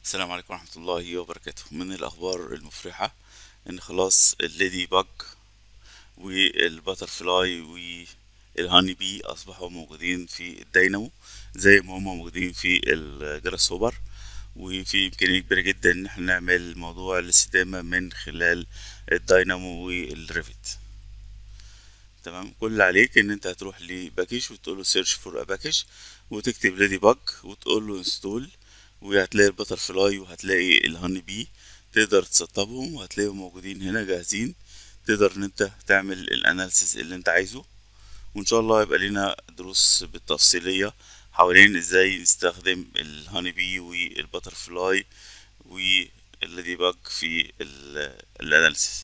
السلام عليكم ورحمة الله وبركاته من الأخبار المفرحة إن خلاص الليدي باج والباترفلاي والهاني بي أصبحوا موجودين في الدينامو زي ما هما موجودين في الجراس هوبر وفي إمكانية كبيرة جدا إن احنا نعمل موضوع الاستدامة من خلال الدينامو والريفت تمام كل اللي عليك ان انت هتروح لباكج وتقول له سيرش فور باكج وتكتب ليدي باج وتقول له انستول وهتلاقي البتر فلاي وهتلاقي الهاني بي تقدر تسطبهم وهتلاقيهم موجودين هنا جاهزين تقدر ان انت تعمل الاناليسيس اللي انت عايزه وان شاء الله يبقى لنا دروس بالتفصيلية حوالين ازاي نستخدم الهاني بي والبتر فلاي والليدي باج في الاناليسيس